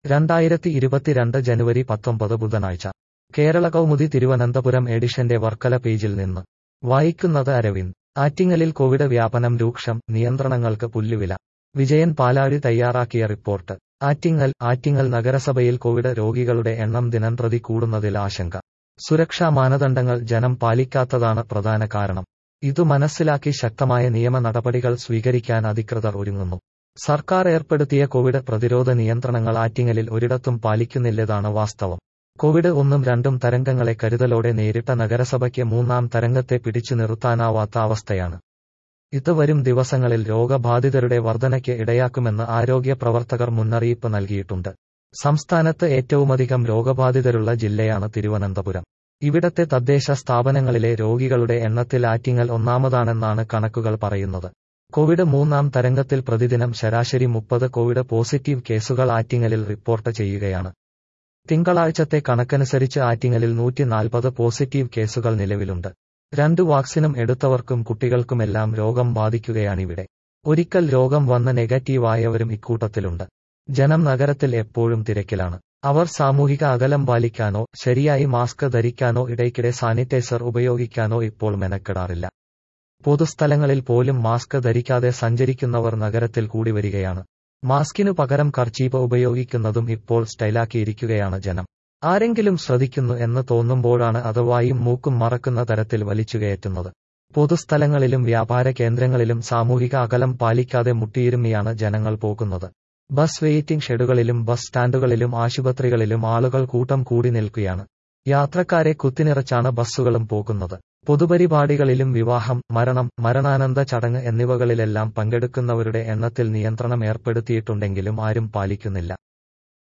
രണ്ടായിരത്തി ഇരുപത്തിരണ്ട് ജനുവരി പത്തൊമ്പത് ബുധനാഴ്ച കേരള കൗമുദി തിരുവനന്തപുരം എഡിഷന്റെ വർക്കല പേജിൽ നിന്ന് വായിക്കുന്നത് അരവിന്ദ് ആറ്റിങ്ങലിൽ കോവിഡ് വ്യാപനം രൂക്ഷം നിയന്ത്രണങ്ങൾക്ക് പുല്ലുവില വിജയൻ പാലാഴി തയ്യാറാക്കിയ റിപ്പോർട്ട് ആറ്റിങ്ങൽ ആറ്റിങ്ങൽ നഗരസഭയിൽ കോവിഡ് രോഗികളുടെ എണ്ണം ദിനംപ്രതി കൂടുന്നതിൽ ആശങ്ക സുരക്ഷാ മാനദണ്ഡങ്ങൾ ജനം പാലിക്കാത്തതാണ് പ്രധാന കാരണം ഇതു മനസ്സിലാക്കി ശക്തമായ നിയമ നടപടികൾ സ്വീകരിക്കാൻ അധികൃതർ ഒരുങ്ങുന്നു സർക്കാർ ഏർപ്പെടുത്തിയ കോവിഡ് പ്രതിരോധ നിയന്ത്രണങ്ങൾ ആറ്റിങ്ങലിൽ ഒരിടത്തും പാലിക്കുന്നില്ലെതാണ് വാസ്തവം കോവിഡ് ഒന്നും രണ്ടും തരംഗങ്ങളെ കരുതലോടെ നേരിട്ട നഗരസഭയ്ക്ക് മൂന്നാം തരംഗത്തെ പിടിച്ചു നിർത്താനാവാത്ത അവസ്ഥയാണ് ഇത് വരും ദിവസങ്ങളിൽ രോഗബാധിതരുടെ വർധനയ്ക്ക് ഇടയാക്കുമെന്ന് ആരോഗ്യ പ്രവർത്തകർ മുന്നറിയിപ്പ് നൽകിയിട്ടുണ്ട് സംസ്ഥാനത്ത് ഏറ്റവുമധികം രോഗബാധിതരുള്ള ജില്ലയാണ് തിരുവനന്തപുരം ഇവിടത്തെ തദ്ദേശ സ്ഥാപനങ്ങളിലെ രോഗികളുടെ എണ്ണത്തിൽ ആറ്റിങ്ങൽ ഒന്നാമതാണെന്നാണ് കണക്കുകൾ പറയുന്നത് കോവിഡ് മൂന്നാം തരംഗത്തിൽ പ്രതിദിനം ശരാശരി മുപ്പത് കോവിഡ് പോസിറ്റീവ് കേസുകൾ ആറ്റിങ്ങലിൽ റിപ്പോർട്ട് ചെയ്യുകയാണ് തിങ്കളാഴ്ചത്തെ കണക്കനുസരിച്ച് ആറ്റിങ്ങലിൽ നൂറ്റി നാൽപ്പത് പോസിറ്റീവ് കേസുകൾ നിലവിലുണ്ട് രണ്ടു വാക്സിനും എടുത്തവർക്കും കുട്ടികൾക്കുമെല്ലാം രോഗം ബാധിക്കുകയാണിവിടെ ഒരിക്കൽ രോഗം വന്ന് നെഗറ്റീവായവരും ഇക്കൂട്ടത്തിലുണ്ട് ജനം നഗരത്തിൽ എപ്പോഴും തിരക്കിലാണ് അവർ സാമൂഹിക അകലം പാലിക്കാനോ ശരിയായി മാസ്ക് ധരിക്കാനോ ഇടയ്ക്കിടെ സാനിറ്റൈസർ ഉപയോഗിക്കാനോ ഇപ്പോൾ മെനക്കെടാറില്ല പൊതുസ്ഥലങ്ങളിൽ പോലും മാസ്ക് ധരിക്കാതെ സഞ്ചരിക്കുന്നവർ നഗരത്തിൽ കൂടി വരികയാണ് മാസ്കിനു പകരം കർച്ചീപ്പ് ഉപയോഗിക്കുന്നതും ഇപ്പോൾ സ്റ്റൈലാക്കിയിരിക്കുകയാണ് ജനം ആരെങ്കിലും ശ്രദ്ധിക്കുന്നു എന്ന് തോന്നുമ്പോഴാണ് അത് വായും മൂക്കും മറക്കുന്ന തരത്തിൽ വലിച്ചുകയറ്റുന്നത് പൊതുസ്ഥലങ്ങളിലും വ്യാപാര കേന്ദ്രങ്ങളിലും സാമൂഹിക അകലം പാലിക്കാതെ മുട്ടിയിരുമിയാണ് ജനങ്ങൾ പോകുന്നത് ബസ് വെയിറ്റിംഗ് ഷെഡുകളിലും ബസ് സ്റ്റാൻഡുകളിലും ആശുപത്രികളിലും ആളുകൾ കൂട്ടം കൂടി നിൽക്കുകയാണ് യാത്രക്കാരെ കുത്തിനിറച്ചാണ് ബസ്സുകളും പോകുന്നത് പൊതുപരിപാടികളിലും വിവാഹം മരണം മരണാനന്ത ചടങ്ങ് എന്നിവകളിലെല്ലാം പങ്കെടുക്കുന്നവരുടെ എണ്ണത്തിൽ നിയന്ത്രണം ഏർപ്പെടുത്തിയിട്ടുണ്ടെങ്കിലും ആരും പാലിക്കുന്നില്ല